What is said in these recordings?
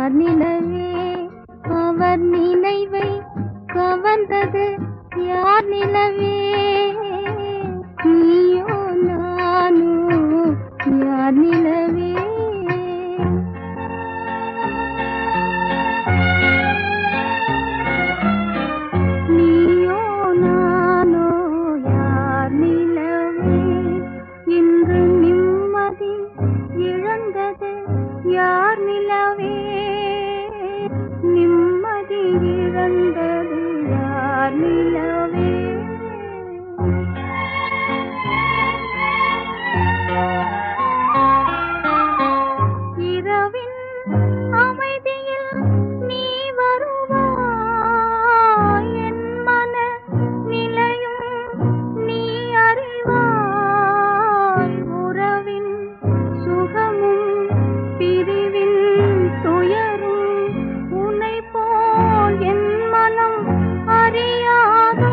யார் நிலவே அவர் நினைவை கவர்ந்தது யார் நிலவே நீயோ நானோ யார் நிலவே நீயோ நானோ யார் நிலவே இன்று நிம்மதி இழந்தது யார் நிலவே நிம்மதி இழந்தது யார் நிலவே இரவின் அமைதியில் நீ வருவாய் என் மன நிலையும் நீ அறிவாய் உறவின் சுகமும் பிரிவின் துயரும் உன்னை போல் என் மனம் அறியாதோ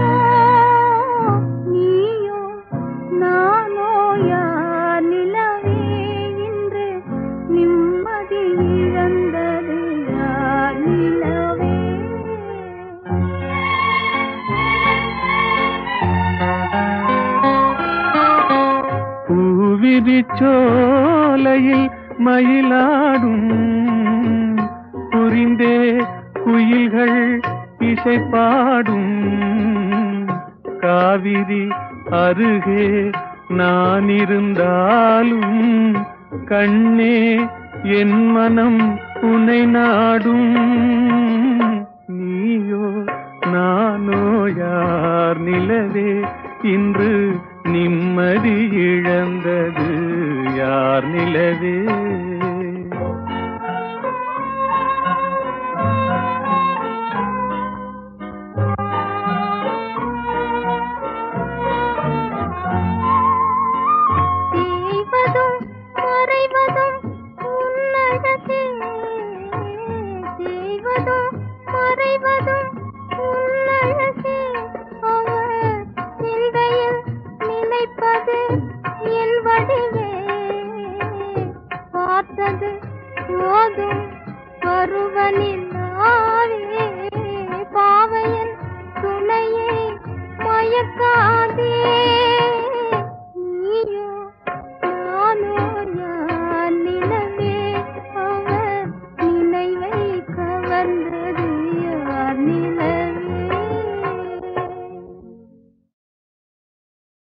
நீயோ நானோ யார் நிலவே இன்று நிம்மதி இழந்தது யார் நிலவே பூவிரிச்சோலையில் மயிலாடும் புரிந்தே குயில்கள் இசை பாடும் காவிரி அருகே நான் இருந்தாலும் கண்ணே என் மனம் உனை நாடும் நீயோ நானோ யார் நிலவே இன்று நிம்மதி இழந்தது யார் நிலவே தேய்வதும் மறைவதும் உன்னழகே தேய்வதும் மறைவதும் உன்னழகே அவர் சிந்தையில் நினைப்பது என் வடிவே பார்த்தது போதும் பருவனில்லாவே பாவையன் துணையை மயக்காதே